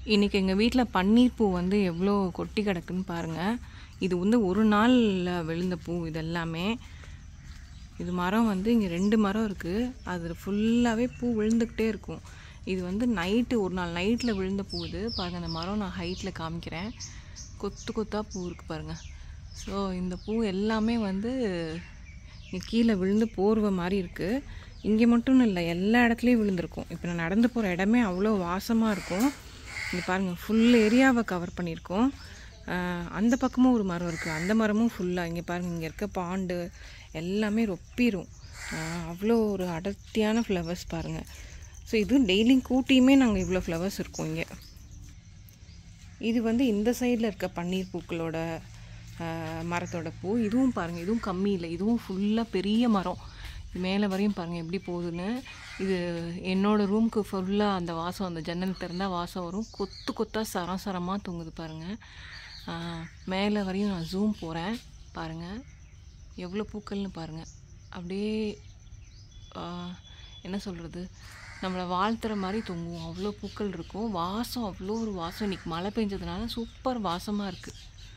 இன்றைக்கி எங்கள் வீட்டில் பன்னீர் பூ வந்து எவ்வளோ கொட்டி கிடக்குன்னு பாருங்கள் இது வந்து ஒரு நாளில் விழுந்த பூ இது எல்லாமே இது மரம் வந்து இங்கே ரெண்டு மரம் இருக்குது அது ஃபுல்லாகவே பூ விழுந்துக்கிட்டே இருக்கும் இது வந்து நைட்டு ஒரு நாள் நைட்டில் விழுந்த பூ இது பாருங்கள் அந்த மரம் நான் ஹைட்டில் காமிக்கிறேன் கொத்து கொத்தாக பூ இருக்குது பாருங்கள் ஸோ இந்த பூ எல்லாமே வந்து இங்கே கீழே விழுந்து போர்வை மாதிரி இருக்குது இங்கே மட்டும் இல்லை எல்லா இடத்துலையும் விழுந்திருக்கும் இப்போ நான் நடந்து போகிற இடமே அவ்வளோ வாசமாக இருக்கும் இங்கே பாருங்கள் ஃபுல் ஏரியாவை கவர் பண்ணியிருக்கோம் ஆஹ் அந்த பக்கமும் ஒரு மரம் இருக்குது அந்த மரமும் ஃபுல்லாக இங்கே பாருங்கள் இங்கே இருக்க பாண்டு எல்லாமே ரொப்பிரும் ஆஹ் அவ்வளோ ஒரு அடர்த்தியான ஃப்ளவர்ஸ் பாருங்கள் ஸோ இது டெய்லியும் கூட்டியுமே நாங்கள் இவ்வளோ ஃப்ளவர்ஸ் இருக்கும் இங்கே இது வந்து இந்த சைடில் இருக்க பன்னீர் பூக்களோட ஆஹ், மரத்தோட பூ இதுவும் பாருங்கள் இதுவும் கம்மி இல்லை இதுவும் ஃபுல்லாக பெரிய மரம் மேலே வரையும் பாருங்கள் எப்படி போகுதுன்னு இது என்னோடய ரூமுக்கு ஃபுல்லாக அந்த வாசம் அந்த ஜன்னல் திறந்தால் வாசம் வரும் கொத்து கொத்தாக சரம் சரமாக தொங்குது பாருங்கள் ஆஹ், மேலே வரையும் நான் ஜூம் போகிறேன் பாருங்கள் எவ்வளோ பூக்கள்னு பாருங்கள் அப்படியே ஆஹ், என்ன சொல்கிறது நம்மளை வாழ்த்துற மாதிரி தொங்குவோம் அவ்வளோ பூக்கள் இருக்கும் வாசம் அவ்வளோ ஒரு வாசம் இன்னைக்கு மழை பெஞ்சதுனால சூப்பர் வாசமாக இருக்குது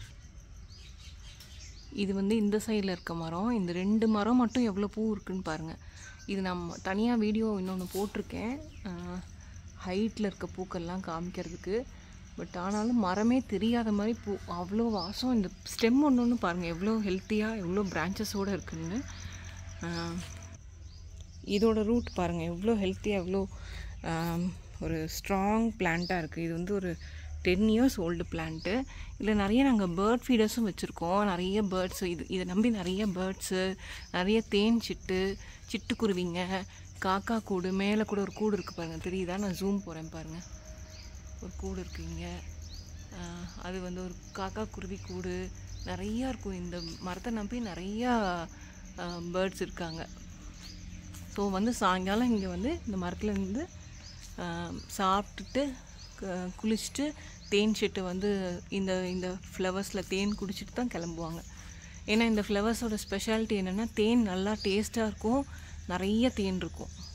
இது வந்து இந்த சைடில் இருக்க மரம் இந்த ரெண்டு மரம் மட்டும் எவ்வளோ பூ இருக்குன்னு பாருங்கள் இது நம்ம தனியாக வீடியோ இன்னொன்று போட்டிருக்கேன் ஹைட்டில் இருக்க பூக்கள்லாம் காமிக்கிறதுக்கு பட் ஆனாலும் மரமே தெரியாத மாதிரி பூ அவ்வளோ வாசம் இந்த ஸ்டெம் ஒன்று ஒன்று பாருங்கள் எவ்வளோ ஹெல்த்தியாக எவ்வளோ பிரான்ச்சஸோடு இருக்குன்னு ஆஹ், இதோட ரூட் பாருங்கள் எவ்வளோ ஹெல்த்தியாக எவ்வளோ ஆம், ஒரு ஸ்ட்ராங் பிளான்ட்டாக இருக்குது இது வந்து ஒரு டென் இயர்ஸ் ஓல்டு பிளான்ட்டு இதில் நிறைய நாங்கள் பேர்ட் ஃபீடர்ஸும் வச்சுருக்கோம் நிறைய பேர்ட்ஸ் இது இதை நம்பி நிறைய பேர்ட்ஸு நிறைய தேன் சிட்டு சிட்டுக்குருவிங்க காக்கா கூடு மேலே கூட ஒரு கூடு இருக்குது பாருங்கள் தெரியுதா நான் ஜூம் போகிறேன் பாருங்கள் ஒரு கூடு இருக்குது இங்கே ஆஹ், அது வந்து ஒரு காக்கா குருவி கூடு நிறையா இருக்கும் இந்த மரத்தை நம்பி நிறையா பேர்ட்ஸ் இருக்காங்க ஸோ வந்து சாயங்காலம் இங்கே வந்து இந்த மரத்துல இருந்து ஆஹ், சாப்பிட்டுட்டு க- குளிச்சுட்டு தேன் சிட்டு வந்து இந்த இந்த ஃப்ளவர்ஸில் தேன் குடிச்சிட்டு தான் கிளம்புவாங்க ஏன்னா இந்த ஃப்ளவர்ஸோட ஸ்பெஷாலிட்டி என்னென்னா தேன் நல்லா டேஸ்ட்டாக இருக்கும் நிறைய தேன் இருக்கும்